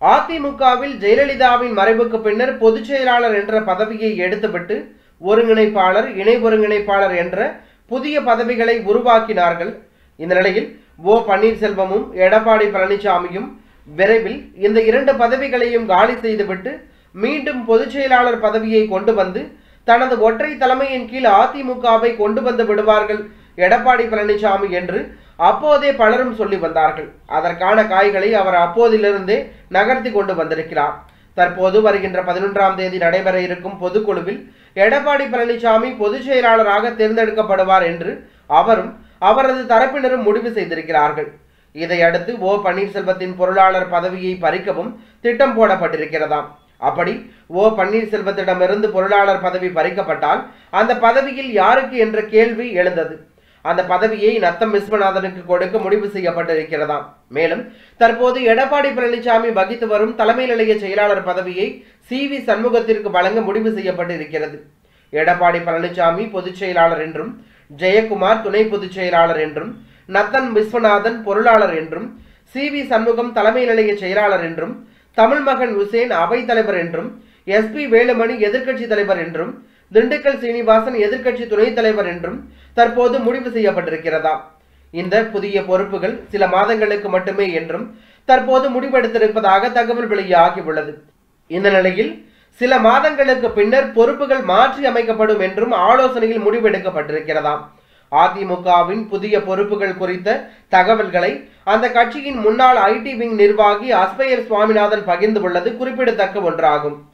அதிமுகவில் ஜெயலலிதாவின் மறைவுக்கு பின்னர் பொதுச் செயலாளர் என்ற பதவியை எடுத்துவிட்டு ஒருங்கிணைப்பாளர் இணை ஒருங்கிணைப்பாளர் என்ற புதிய பதவிகளை உருவாக்கினார்கள் இந்த நிலையில் ஓ பன்னீர்செல்வமும் எடப்பாடி பழனிசாமியும் விரைவில் இந்த இரண்டு பதவிகளையும் காலி செய்துவிட்டு மீண்டும் பொதுச் செயலாளர் பதவியை கொண்டு வந்து தனது ஒற்றை தலைமையின் கீழ் அதிமுகவை கொண்டு வந்து விடுவார்கள் எடப்பாடி பழனிசாமி என்று அப்போதே பலரும் சொல்லி வந்தார்கள் அதற்கான காய்களை அவர் அப்போதிலிருந்தே நகர்த்தி கொண்டு வந்திருக்கிறார் தற்போது வருகின்ற பதினொன்றாம் தேதி நடைபெற இருக்கும் பொதுக்குழுவில் எடப்பாடி பழனிசாமி பொதுச் செயலாளராக தேர்ந்தெடுக்கப்படுவார் என்று அவரும் அவரது தரப்பினரும் முடிவு செய்திருக்கிறார்கள் இதையடுத்து ஓ பன்னீர்செல்வத்தின் பொருளாளர் பதவியை பறிக்கவும் திட்டம் போடப்பட்டிருக்கிறதாம் அப்படி ஓ பன்னீர்செல்வத்திடமிருந்து பொருளாளர் பதவி பறிக்கப்பட்டால் அந்த பதவியில் யாருக்கு என்ற கேள்வி எழுந்தது அந்த பதவியை நத்தம் விஸ்வநாதனுக்கு கொடுக்க முடிவு செய்யப்பட்டிருக்கிறதாம் மேலும் தற்போது எடப்பாடி பழனிசாமி வகித்து வரும் தலைமை நிலைய செயலாளர் பதவியை சி வி சண்முகத்திற்கு வழங்க முடிவு செய்யப்பட்டிருக்கிறது எடப்பாடி பழனிசாமி பொதுச் செயலாளர் என்றும் ஜெயக்குமார் துணை பொதுச் செயலாளர் என்றும் நத்தன் விஸ்வநாதன் பொருளாளர் என்றும் சி வி சண்முகம் தலைமை நிலைய செயலாளர் என்றும் தமிழ் மகன் உசேன் அவைத் தலைவர் என்றும் எஸ்பி வேலுமணி எதிர்க்கட்சி தலைவர் என்றும் திண்டுக்கல் சீனிவாசன் எதிர்க்கட்சி துணைத் தலைவர் என்றும் தற்போது முடிவு செய்யப்பட்டிருக்கிறதாம் இந்த புதிய பொறுப்புகள் சில மாதங்களுக்கு மட்டுமே என்றும் தற்போது முடிவெடுத்திருப்பதாக தகவல் வெளியாகியுள்ளது இந்த நிலையில் சில மாதங்களுக்கு பின்னர் பொறுப்புகள் மாற்றி அமைக்கப்படும் என்றும் ஆலோசனையில் முடிவெடுக்கப்பட்டிருக்கிறதாம் அதிமுகவின் புதிய பொறுப்புகள் குறித்த தகவல்களை அந்த கட்சியின் முன்னாள் ஐடி விங் நிர்வாகி அஸ்பயர் சுவாமிநாதன் பகிர்ந்து உள்ளது குறிப்பிடத்தக்க ஒன்றாகும்